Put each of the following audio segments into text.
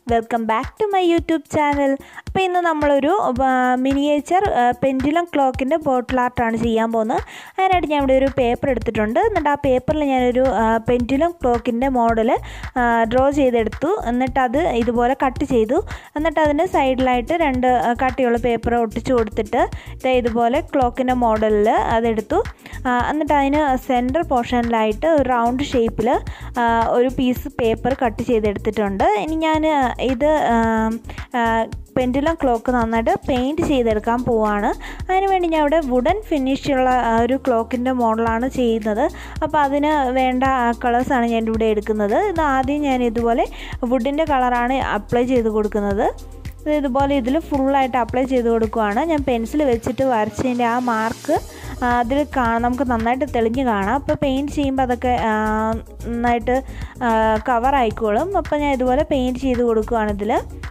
welcome back to my YouTube channel അപ്പോൾ ഇന്ന് നമ്മളൊരു മിനിയേച്ചർ പെൻഡുലം ക്ലോക്കിൻ്റെ ബോട്ടിൽ ആർട്ടാണ് ചെയ്യാൻ പോകുന്നത് അതിനായിട്ട് ഞാൻ ഇവിടെ ഒരു പേപ്പർ എടുത്തിട്ടുണ്ട് എന്നിട്ട് ആ പേപ്പറിൽ ഞാനൊരു പെൻഡുലം ക്ലോക്കിൻ്റെ മോഡൽ ഡ്രോ ചെയ്തെടുത്തു എന്നിട്ട് അത് ഇതുപോലെ കട്ട് ചെയ്തു എന്നിട്ട് അതിന് സൈഡിലായിട്ട് രണ്ട് ആ, കട്ടിയുള്ള പേപ്പർ ഒട്ടിച്ചു കൊടുത്തിട്ട് ദേ ഇതുപോലെ ക്ലോക്കിൻ്റെ മോഡലിൽ അതെടുത്തു ആ, എന്നിട്ട് അതിന് സെൻറ്റർ പോർഷനിലായിട്ട് ഒരു റൗണ്ട് ഷേപ്പിൽ ഒരു പീസ് പേപ്പർ കട്ട് ചെയ്തെടുത്തിട്ടുണ്ട് ഇനി ഞാൻ ഇത് പെൻഡുലം ക്ലോക്ക് നന്നായിട്ട് പെയിൻറ്റ് ചെയ്തെടുക്കാൻ പോവാണ് അതിന് വേണ്ടി ഞാൻ ഇവിടെ വുഡൻ ഫിനിഷുള്ള ഒരു ക്ലോക്കിൻ്റെ മോഡലാണ് ചെയ്യുന്നത് അപ്പോൾ അതിന് വേണ്ട കളേഴ്സാണ് ഞാൻ ഇവിടെ എടുക്കുന്നത് ഇത് ആദ്യം ഞാൻ ഇതുപോലെ വുഡിൻ്റെ കളറാണ് അപ്ലൈ ചെയ്ത് കൊടുക്കുന്നത് ഇത് ഇതുപോലെ ഇതിൽ ഫുള്ളായിട്ട് അപ്ലൈ ചെയ്ത് കൊടുക്കുവാണ് ഞാൻ പെൻസിൽ വെച്ചിട്ട് വരച്ചതിൻ്റെ ആ മാർക്ക് അതിൽ കാണാം നമുക്ക് നന്നായിട്ട് തെളിഞ്ഞ് കാണാം അപ്പോൾ പെയിൻറ്റ് ചെയ്യുമ്പോൾ അതൊക്കെ ആ, നന്നായിട്ട് കവർ ആയിക്കോളും അപ്പോൾ ഞാൻ ഇതുപോലെ പെയിൻറ്റ് ചെയ്ത് കൊടുക്കുവാണ് ഇതിൽ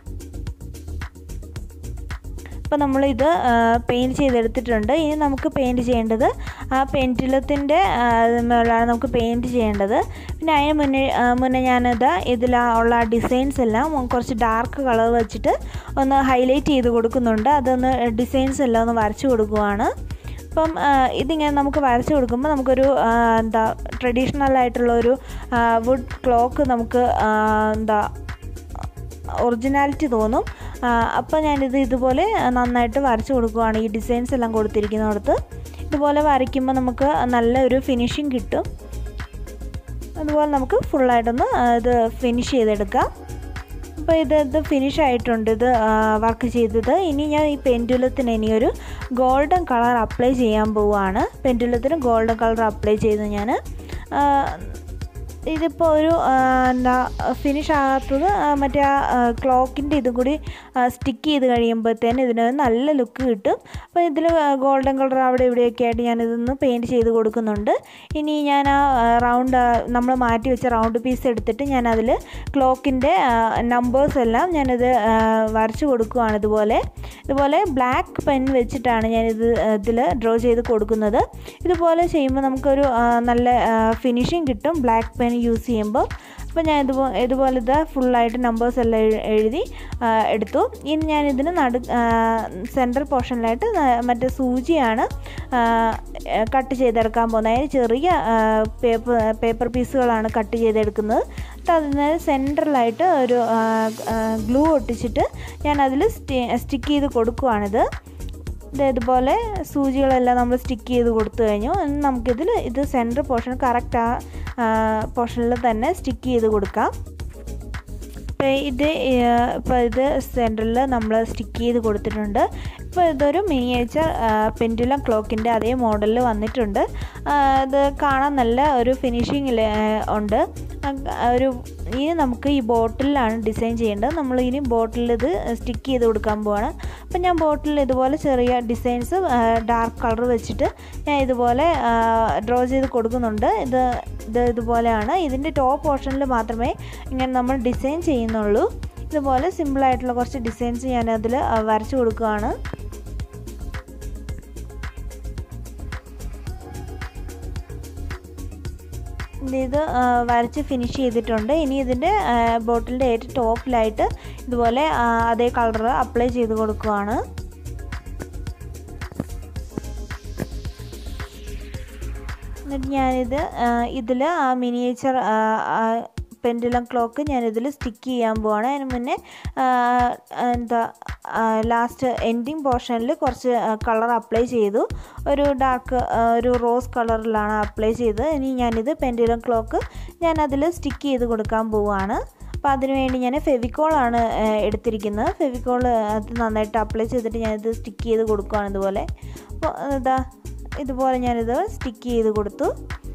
അപ്പോൾ നമ്മളിത് പെയിൻറ്റ് ചെയ്തെടുത്തിട്ടുണ്ട് ഇനി നമുക്ക് പെയിൻറ്റ് ചെയ്യേണ്ടത് ആ പെൻറ്റിലത്തിൻ്റെ മേലാണ് നമുക്ക് പെയിൻറ്റ് ചെയ്യേണ്ടത് പിന്നെ അതിന് മുന്നേ ആ, മുന്നേ ഞാനത് ഇതിൽ ഉള്ള ഡിസൈൻസ് എല്ലാം കുറച്ച് ഡാർക്ക് കളർ വെച്ചിട്ട് ഒന്ന് ഹൈലൈറ്റ് ചെയ്ത് കൊടുക്കുന്നുണ്ട് അതൊന്ന് ഡിസൈൻസ് എല്ലാം ഒന്ന് വരച്ച് കൊടുക്കുവാണ് അപ്പം ആ, ഇതിങ്ങനെ നമുക്ക് വരച്ച് കൊടുക്കുമ്പോൾ നമുക്കൊരു ആ, എന്താ ട്രഡീഷണൽ ആയിട്ടുള്ള ഒരു വുഡ് ക്ലോക്ക് നമുക്ക് ആ, എന്താ ഒറിജിനാലിറ്റി തോന്നും അപ്പോൾ ഞാനിത് ഇതുപോലെ നന്നായിട്ട് വരച്ച് കൊടുക്കുവാണ് ഈ ഡിസൈൻസ് എല്ലാം കൊടുത്തിരിക്കുന്നിടത്ത് ഇതുപോലെ വരയ്ക്കുമ്പോൾ നമുക്ക് നല്ല ഒരു ഫിനിഷിങ് കിട്ടും അതുപോലെ നമുക്ക് ഫുള്ളായിട്ടൊന്ന് ഇത് ഫിനിഷ് ചെയ്തെടുക്കാം അപ്പോൾ ഇത് ഇത് ഫിനിഷ് ആയിട്ടുണ്ട് ഇത് വർക്ക് ചെയ്തത് ഇനി ഞാൻ ഈ പെൻഡുലത്തിന് ഇനി ഒരു ഗോൾഡൻ കളർ അപ്ലൈ ചെയ്യാൻ പോവുകയാണ് പെൻഡുലത്തിന് ഗോൾഡൻ കളർ അപ്ലൈ ചെയ്ത് ഞാൻ ഇതിപ്പോൾ ഒരു ആ, എന്താ ഫിനിഷ് ആകാത്തത് ആ, മറ്റേ ആ ക്ലോക്കിൻ്റെ ഇതും കൂടി സ്റ്റിക്ക് ചെയ്ത് കഴിയുമ്പോഴത്തേന് ഇതിന് നല്ല ലുക്ക് കിട്ടും അപ്പോൾ ഇതിൽ ഗോൾഡൻ കളർ അവിടെ ഇവിടെയൊക്കെ ആയിട്ട് ഞാനിതൊന്ന് പെയിൻറ്റ് ചെയ്ത് കൊടുക്കുന്നുണ്ട് ഇനി ഞാൻ ആ റൗണ്ട് നമ്മൾ മാറ്റി വെച്ച റൗണ്ട് പീസ് എടുത്തിട്ട് ഞാൻ അതിൽ ക്ലോക്കിൻ്റെ നമ്പേഴ്സ് എല്ലാം ഞാനിത് ആ, വരച്ച് കൊടുക്കുകയാണ് ഇതുപോലെ ഇതുപോലെ ബ്ലാക്ക് പെൻ വെച്ചിട്ടാണ് ഞാനിത് ഇതിൽ ഡ്രോ ചെയ്ത് കൊടുക്കുന്നത് ഇതുപോലെ ചെയ്യുമ്പോൾ നമുക്കൊരു ആ, നല്ല ഫിനിഷിങ് കിട്ടും ബ്ലാക്ക് പെൻ യൂസ് ചെയ്യുമ്പോൾ അപ്പോൾ ഞാൻ ഇതുപോലെ ഇതുപോലെ ഇത് ഫുള്ളായിട്ട് നമ്പേഴ്സ് എല്ലാം എഴു- എഴുതി ആ, എടുത്തു ഇനി ഞാൻ ഇതിന് നടു സെൻട്രൽ പോർഷനിലായിട്ട് മറ്റേ സൂചിയാണ് കട്ട് ചെയ്തെടുക്കാൻ പോകുന്നത് അതിന് ചെറിയ പേപ്പർ പേപ്പർ പീസുകളാണ് കട്ട് ചെയ്തെടുക്കുന്നത് എന്നിട്ട് അതിന് സെൻട്രലായിട്ട് ഒരു ഗ്ലൂ ഒട്ടിച്ചിട്ട് ഞാൻ അതിൽ സ്റ്റിക്ക് ചെയ്ത് കൊടുക്കുവാണിത് ഇത് ഇതുപോലെ സൂചികളെല്ലാം നമ്മൾ സ്റ്റിക്ക് ചെയ്ത് കൊടുത്തു കഴിഞ്ഞു ഇനി നമുക്കിതിൽ ഇത് സെൻറ്റർ പോർഷൻ കറക്റ്റ് ആ പോർഷനിൽ തന്നെ സ്റ്റിക്ക് ചെയ്ത് കൊടുക്കാം ഇപ്പോൾ ഇത് ഇപ്പോൾ ഇത് സെൻറ്ററിൽ നമ്മൾ സ്റ്റിക്ക് ചെയ്ത് കൊടുത്തിട്ടുണ്ട് ഇപ്പോൾ ഇതൊരു മിനിയേച്ചർ പെൻഡുലം ക്ലോക്കിൻ്റെ അതേ മോഡലിൽ വന്നിട്ടുണ്ട് ആ, ഇത് കാണാൻ നല്ല ഒരു ഫിനിഷിങ്ങിൽ ഉണ്ട് ആ, ഒരു ഇനി നമുക്ക് ഈ ബോട്ടിലാണ് ഡിസൈൻ ചെയ്യേണ്ടത് നമ്മൾ ഇനി ബോട്ടിൽ ഇത് സ്റ്റിക്ക് ചെയ്ത് കൊടുക്കാൻ പോവാണ് അപ്പം ഞാൻ ബോട്ടിൽ ഇതുപോലെ ചെറിയ ഡിസൈൻസ് ഡാർക്ക് കളർ വെച്ചിട്ട് ഞാൻ ഇതുപോലെ ഡ്രോ ചെയ്ത് കൊടുക്കുന്നുണ്ട് ഇത് ഇത് ഇതുപോലെയാണ് ഇതിൻ്റെ ടോപ്പ് പോർഷനിൽ മാത്രമേ ഇങ്ങനെ നമ്മൾ ഡിസൈൻ ചെയ്യുന്നുള്ളൂ ഇതുപോലെ സിമ്പിളായിട്ടുള്ള കുറച്ച് ഡിസൈൻസ് ഞാൻ അതിൽ വരച്ചു കൊടുക്കുകയാണ് ഇത് ആ, വരച്ച് ഫിനിഷ് ചെയ്തിട്ടുണ്ട് ഇനി ഇതിൻ്റെ ബോട്ടിലിൻ്റെ ഏറ്റവും ടോപ്പിലായിട്ട് ഇതുപോലെ ആ, അതേ കളർ അപ്ലൈ ചെയ്ത് കൊടുക്കുകയാണ് എന്നിട്ട് ഞാനിത് ഇതിൽ ആ മിനിയേച്ചർ പെൻഡുലം ക്ലോക്ക് ഞാനിതിൽ സ്റ്റിക്ക് ചെയ്യാൻ പോവാണ് അതിന് മുന്നേ ആ, എന്താ ലാസ്റ്റ് എൻഡിങ് പോർഷനിൽ കുറച്ച് കളർ അപ്ലൈ ചെയ്തു ഒരു ഡാർക്ക് ഒരു റോസ് കളറിലാണ് അപ്ലൈ ചെയ്തത് ഇനി ഞാനിത് പെൻഡുലം ക്ലോക്ക് ഞാൻ അതിൽ സ്റ്റിക്ക് ചെയ്ത് കൊടുക്കാൻ പോവുകയാണ് അപ്പോൾ അതിന് വേണ്ടി ഞാൻ ഫെവിക്കോളാണ് എടുത്തിരിക്കുന്നത് ഫെവിക്കോൾ അത് നന്നായിട്ട് അപ്ലൈ ചെയ്തിട്ട് ഞാനിത് സ്റ്റിക്ക് ചെയ്ത് കൊടുക്കുകയാണ് ഇതുപോലെ അപ്പോൾ ഇതാ ഇതുപോലെ ഞാനിത് സ്റ്റിക്ക് ചെയ്ത് കൊടുത്തു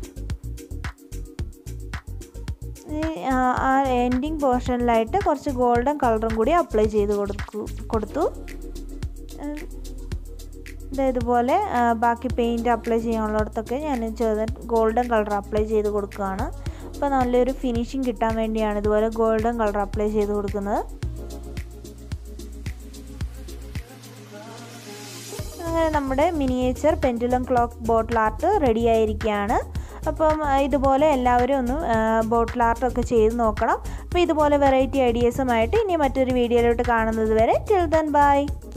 ഈ ആ, ആ എൻഡിങ് പോർഷനിലായിട്ട് കുറച്ച് ഗോൾഡൻ കളറും കൂടി അപ്ലൈ ചെയ്ത് കൊടുക്കു കൊടുത്തു ഉം, ഇത് ഇതുപോലെ ആ, ബാക്കി പെയിൻറ്റ് അപ്ലൈ ചെയ്യാനുള്ളിടത്തൊക്കെ ഞാൻ ചെയ്ത് ഗോൾഡൻ കളർ അപ്ലൈ ചെയ്ത് കൊടുക്കുകയാണ് അപ്പോൾ നല്ലൊരു ഫിനിഷിങ് കിട്ടാൻ വേണ്ടിയാണ് ഇതുപോലെ ഗോൾഡൻ കളർ അപ്ലൈ ചെയ്ത് കൊടുക്കുന്നത് അങ്ങനെ നമ്മുടെ miniature pendulum clock bottle art ready ആയിരിക്കുകയാണ് അപ്പം ആ, ഇതുപോലെ എല്ലാവരും ഒന്ന് ബോട്ടിൽ ആർട്ടൊക്കെ ചെയ്ത് നോക്കണം അപ്പോൾ ഇതുപോലെ വെറൈറ്റി ഐഡിയസുമായിട്ട് ഇനി മറ്റൊരു വീഡിയോയിലോട്ട് കാണുന്നത് വരെ ടിൽ ദൻ ബൈ